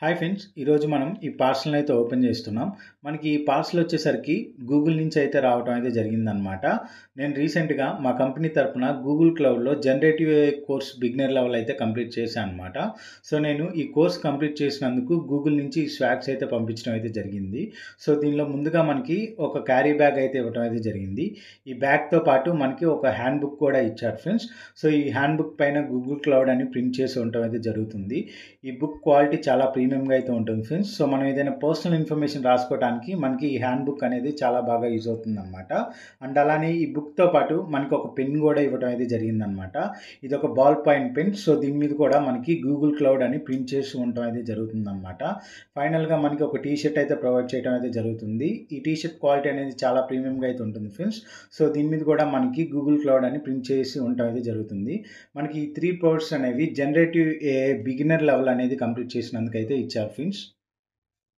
hi friends ఈరోజు మనం ఈ పార్సల్ని అయితే ఓపెన్ చేస్తున్నాం మనకి ఈ పార్సల్ వచ్చేసరికి గూగుల్ నుంచి అయితే రావడం అయితే జరిగిందనమాట నేను రీసెంట్గా మా కంపెనీ తరపున గూగుల్ క్లౌడ్లో జనరేటివ్ కోర్స్ బిగినర్ లెవెల్ అయితే కంప్లీట్ చేశాను అనమాట సో నేను ఈ కోర్స్ కంప్లీట్ చేసినందుకు గూగుల్ నుంచి ఈ స్వాగ్స్ అయితే పంపించడం అయితే జరిగింది సో దీనిలో ముందుగా మనకి ఒక క్యారీ బ్యాగ్ అయితే ఇవ్వడం అయితే జరిగింది ఈ బ్యాగ్తో పాటు మనకి ఒక హ్యాండ్ బుక్ కూడా ఇచ్చారు ఫ్రెండ్స్ సో ఈ హ్యాండ్ బుక్ పైన గూగుల్ క్లౌడ్ అని ప్రింట్ చేసి ఉండటం అయితే జరుగుతుంది ఈ బుక్ క్వాలిటీ చాలా ప్రీమియంగా అయితే ఉంటుంది ఫ్రెండ్స్ సో మనం ఏదైనా పర్సనల్ ఇన్ఫర్మేషన్ రాసుకోవడానికి మనకి ఈ హ్యాండ్ బుక్ అనేది చాలా బాగా యూజ్ అవుతుంది అనమాట అండ్ అలానే ఈ బుక్తో పాటు మనకి ఒక పెన్ కూడా ఇవ్వడం అయితే జరిగిందనమాట ఇది ఒక బాల్ పాయింట్ పెన్ సో దీని మీద కూడా మనకి గూగుల్ క్లౌడ్ అని ప్రింట్ చేసి ఉండటం అయితే జరుగుతుందన్నమాట ఫైనల్గా మనకి ఒక టీ షర్ట్ అయితే ప్రొవైడ్ చేయడం అయితే జరుగుతుంది ఈ టీ షర్ట్ క్వాలిటీ అనేది చాలా ప్రీమియంగా అయితే ఉంటుంది ఫ్రెండ్స్ సో దీని మీద కూడా మనకి గూగుల్ క్లౌడ్ అని ప్రింట్ చేసి ఉండటం అయితే జరుగుతుంది మనకి ఈ త్రీ ప్రోడక్ట్స్ అనేవి జనరేటివ్ ఏ బిగినర్ లెవెల్ అనేది కంప్లీట్ చేసినందుకు అయితే ఇచ్చారు ఫ్రెండ్స్